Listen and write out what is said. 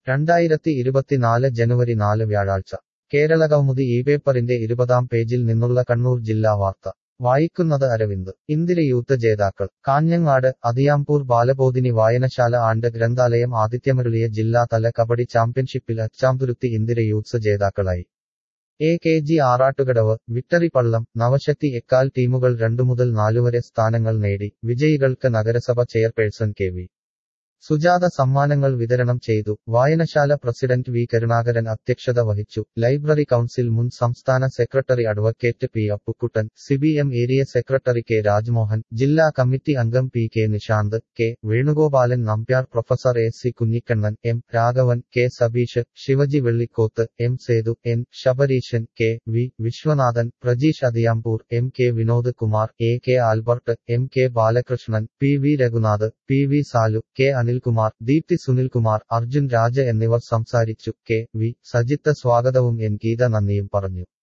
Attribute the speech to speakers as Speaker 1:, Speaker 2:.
Speaker 1: രണ്ടായിരത്തി ഇരുപത്തിനാല് ജനുവരി നാല് വ്യാഴാഴ്ച കേരളകൗമുദി ഈ പേപ്പറിന്റെ ഇരുപതാം പേജിൽ നിന്നുള്ള കണ്ണൂർ ജില്ലാ വാർത്ത വായിക്കുന്നത് അരവിന്ദ് ഇന്ദിര യൂത്ത് ജേതാക്കൾ കാഞ്ഞങ്ങാട് അതിയാമ്പൂർ ബാലബോധിനി വായനശാല ആണ്ട് ഗ്രന്ഥാലയം ആതിഥ്യമരുളിയ ജില്ലാതല കബഡി ചാമ്പ്യൻഷിപ്പിൽ അച്ചാംതുരുത്തി ഇന്ദിര യൂത്ത്സ് ജേതാക്കളായി A K G Arattukadavu victory Pallam Navashakti Ekkal ടീമുകൾ രണ്ടു മുതൽ നാലുവരെ സ്ഥാനങ്ങൾ നേടി വിജയികൾക്ക് നഗരസഭ ചെയർപേഴ്സൺ കെ വി സുജാത സമ്മാനങ്ങൾ വിതരണം ചെയ്തു വായനശാല പ്രസിഡന്റ് വി കരുണാകരൻ അധ്യക്ഷത വഹിച്ചു ലൈബ്രറി കൗൺസിൽ മുൻ സംസ്ഥാന secretary advocate P Appukuttan CPM area secretary K Rajmohan ജില്ലാ കമ്മിറ്റി അംഗം P K Nishanth K Venugopalan Nambiar professor A C Kunhikannan M Raghavan K Sabeesh Shivaji Vellikoth M Sethu N Sabareesan K V Viswanathan Prajeesh Athiyampoor M K Vinod Kumar A K Albert M K Balakrishnan P V Raghunath P V Salu K Anilkumar Deepthi Sunilkumar Arjun Raja എന്നിവർ സംസാരിച്ചു K V Sajith സ്വാഗതവും N Geetha നന്ദിയും പറഞ്ഞു